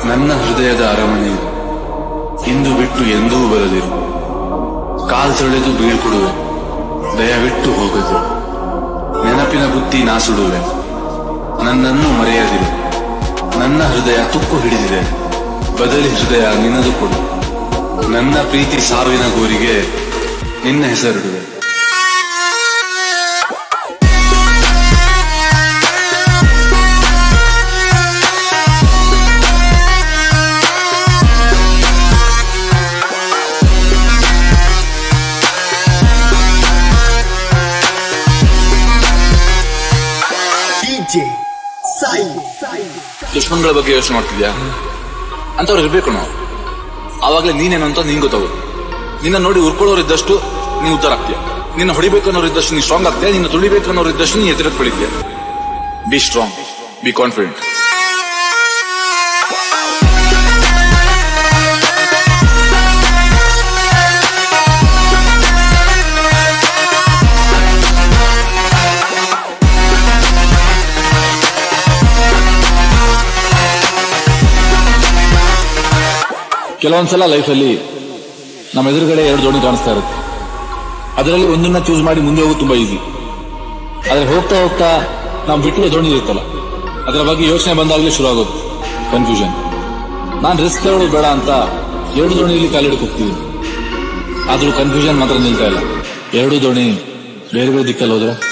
ನನ್ನ ಹೃದಯದ ಅರಮನೆ ಇದು ಇಂದು ಬಿಟ್ಟು ಎಂದೂ ಬರದಿರು ಕಾಲ್ ತೊಳೆದು ಬೀಳ್ಕೊಡುವೆ ದಯವಿಟ್ಟು ಹೋಗದು ನೆನಪಿನ ಬುತ್ತಿ ನಾ ಸುಡುವೆ ನನ್ನನ್ನು ಮರೆಯದಿರು ನನ್ನ ಹೃದಯ ತುಕ್ಕು ಹಿಡಿದಿದೆ ಬದಲಿ ಹೃದಯ ನಿನ್ನದು ಕೊಡು ನನ್ನ ಪ್ರೀತಿ ಸಾವಿನ ಗೋರಿಗೆ ನಿನ್ನ ಹೆಸರಿಡುವೆ DJ Sai ದುಶ್ಮನ್ಗಳ ಬಗ್ಗೆ ಯೋಚನೆ ಮಾಡ್ತಿದ್ಯಾ ಅಂತವ್ರು ಇರ್ಬೇಕು ನಾವು ಆವಾಗಲೇ ನೀನೇನು ಅಂತ ನಿಂಗೆ ಗೊತ್ತಾಗೋದು ನಿನ್ನ ನೋಡಿ ಉರ್ಕೊಳ್ಳೋರಿದ್ದಷ್ಟು ನೀನು ಉದ್ದಾರ ಆಗ್ತೀಯ ನಿನ್ನ ಹೊಡಿಬೇಕು ಅನ್ನೋರಿದ್ದಷ್ಟು ನೀನು ಸ್ಟ್ರಾಂಗ್ ಆಗ್ತೀಯ ನಿನ್ನ ತುಳಿಬೇಕು ಅನ್ನೋರಿದ್ದಷ್ಟು ನೀ ಎತ್ತಿರತ್ ಬೆಳಿತೀಯ ಬಿ ಸ್ಟ್ರಾಂಗ್ ಬಿ ಕಾನ್ಫಿಡೆಂಟ್ ಕೆಲವೊಂದ್ಸಲ ಲೈಫಲ್ಲಿ ನಮ್ಮ ಎದುರುಗಡೆ ಎರಡು ಜೋಡಿ ಕಾಣಿಸ್ತಾ ಇರುತ್ತೆ ಅದರಲ್ಲಿ ಒಂದನ್ನ ಚೂಸ್ ಮಾಡಿ ಮುಂದೆ ಹೋಗೋದು ತುಂಬಾ ಈಸಿ ಆದ್ರೆ ಹೋಗ್ತಾ ಹೋಗ್ತಾ ನಾವು ಬಿಟ್ಟಿರೋ ಜೋಡಿ ಇರುತ್ತಲ್ಲ ಅದರ ಬಗ್ಗೆ ಯೋಚನೆ ಬಂದಾಗಲೇ ಶುರು ಆಗೋದು ಕನ್ಫ್ಯೂಷನ್ ನಾನು ರಿಸ್ಕ್ ತಗೊಳ್ಳೋದು ಬೇಡ ಅಂತ ಎರಡು ದೋಣಿಯಲ್ಲಿ ಕಾಲಿಡಕ್ಕೆ ಹೋಗ್ತಿದ್ದೀನಿ ಆದ್ರೂ ಕನ್ಫ್ಯೂಷನ್ ಮಾತ್ರ ನಿಲ್ತಾ ಇಲ್ಲ ಎರಡು ದೋಣಿ ಬೇರೆ ಬೇರೆ ದಿಕ್ಕಲ್ಲಿ ಹೋದ್ರೆ